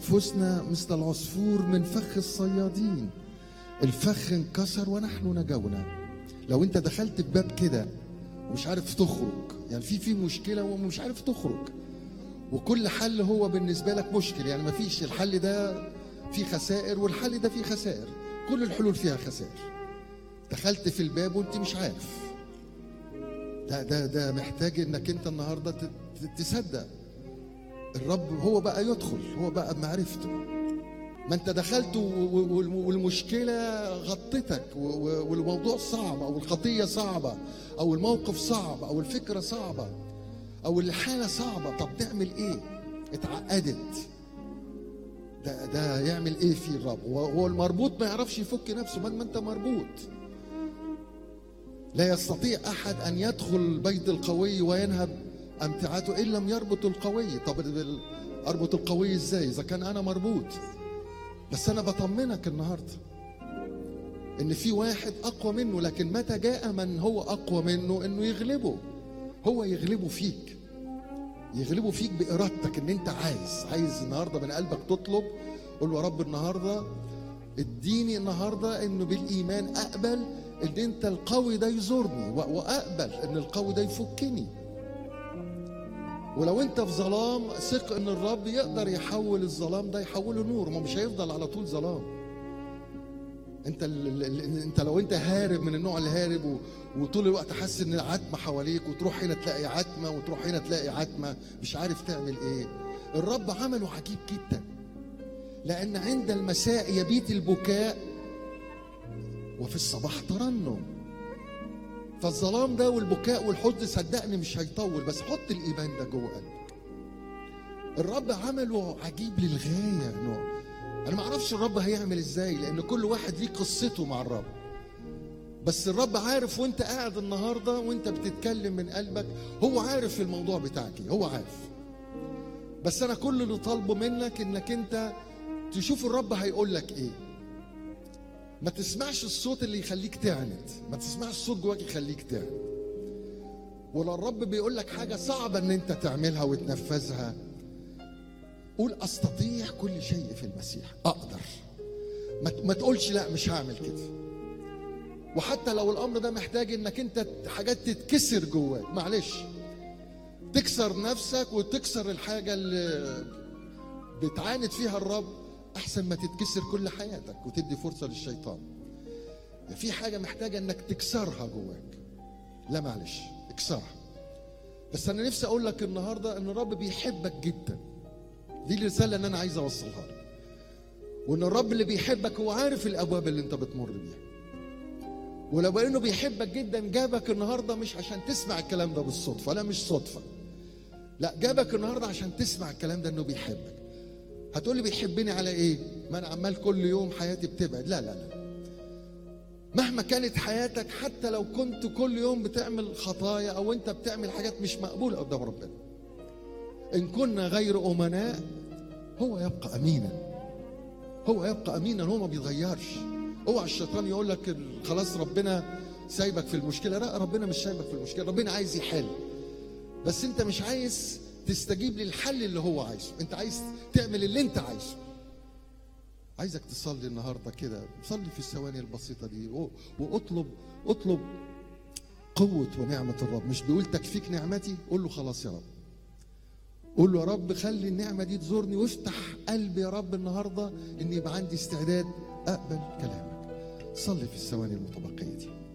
أنفسنا مثل العصفور من فخ الصيادين الفخ انكسر ونحن نجونا لو أنت دخلت بباب كده ومش عارف تخرج يعني في في مشكلة ومش عارف تخرج وكل حل هو بالنسبة لك مشكل يعني مفيش الحل ده فيه خسائر والحل ده فيه خسائر كل الحلول فيها خسائر دخلت في الباب وانت مش عارف ده ده ده محتاج انك انت النهارده ت- ت- تصدق الرب هو بقى يدخل هو بقى بمعرفته ما انت دخلت و- و- وال- والمشكله غطتك و- و- والموضوع صعب او الخطيه صعبه او الموقف صعب او الفكره صعبه او الحاله صعبه طب نعمل ايه اتعقدت ده ده يعمل ايه فيه الرب هو هو المربوط ما يعرفش يفك نفسه ما ما انت مربوط لا يستطيع احد ان يدخل بيت القوي وينهب امتعته ان لم يربط القوي طب ال- اربط القوي ازاي اذا كان انا مربوط بس انا بطمنك النهارده ان في واحد اقوى منه لكن متى جاء من هو اقوى منه انه يغلبه هو يغلبه فيك يغلبه فيك بارادتك ان انت عايز عايز النهارده من قلبك تطلب قول له يا رب النهارده اديني النهارده انه بالايمان اقبل ان انت القوي ده يزورني و- واقبل ان القوي ده يفكني ولو انت في ظلام ثق ان الرب يقدر يحول الظلام ده يحوله نور ما مش هيفضل على طول ظلام انت ال ال ال انت لو انت هارب من النوع اللي هارب و- وطول الوقت حاسس ان العتمه حواليك وتروح هنا تلاقي عتمه وتروح هنا تلاقي عتمه مش عارف تعمل ايه الرب عمله عجيب جدا لان عند المساء يبيت البكاء وفي الصباح ترنم فالظلام ده والبكاء والحزن صدقني مش هيطول بس حط الايمان ده جوه قلبك الرب عمله عجيب للغايه انه انا ما اعرفش الرب هيعمل ازاي لان كل واحد ليه قصته مع الرب بس الرب عارف وانت قاعد النهارده وانت بتتكلم من قلبك هو عارف الموضوع بتاعك ايه هو عارف بس انا كل اللي طالبه منك انك انت تشوف الرب هيقول لك ايه ما تسمعش الصوت اللي يخليك تعند ما تسمعش صوت جواك يخليك تعند ولو الرب بيقول لك حاجه صعبه ان انت تعملها وتنفذها قول استطيع كل شيء في المسيح اقدر ما ما تقولش لا مش هعمل كده وحتى لو الامر ده محتاج انك انت حاجات تتكسر جواك معلش تكسر نفسك وتكسر الحاجه اللي بتعاند فيها الرب احسن ما تتكسر كل حياتك وتدي فرصه للشيطان في حاجه محتاجه انك تكسرها جواك لا معلش اكسرها بس انا نفسي اقول لك النهارده ان الرب بيحبك جدا دي الرساله اللي انا عايز اوصلها لك وان الرب اللي بيحبك هو عارف الابواب اللي انت بتمر بيها ولو انه بيحبك جدا جابك النهارده مش عشان تسمع الكلام ده بالصدفه لا مش صدفه لا جابك النهارده عشان تسمع الكلام ده انه بيحبك هتقولي بيحبني على ايه ما انا عمال كل يوم حياتي بتبعد لا لا لا مهما كانت حياتك حتى لو كنت كل يوم بتعمل خطايا او انت بتعمل حاجات مش مقبوله قدام ربنا ان كنا غير امناء هو يبقى امينا هو يبقى امينا هو ما بيتغيرش اوعى الشيطان يقول لك ال- خلاص ربنا سايبك في المشكله لا ربنا مش سايبك في المشكله ربنا عايز يحل بس انت مش عايز تستجيب للحل اللي هو عايزه انت عايز تعمل اللي انت عايزه عايزك تصلي النهارده كده صلي في الثواني البسيطه دي و- واطلب اطلب قوه ونعمه الرب مش بيقول تكفيك نعمتي قول له خلاص يا رب قول له يا رب خلي النعمه دي تزورني وافتح قلبي يا رب النهارده ان يبقى عندي استعداد اقبل كلامك صلي في الثواني المتبقيه دي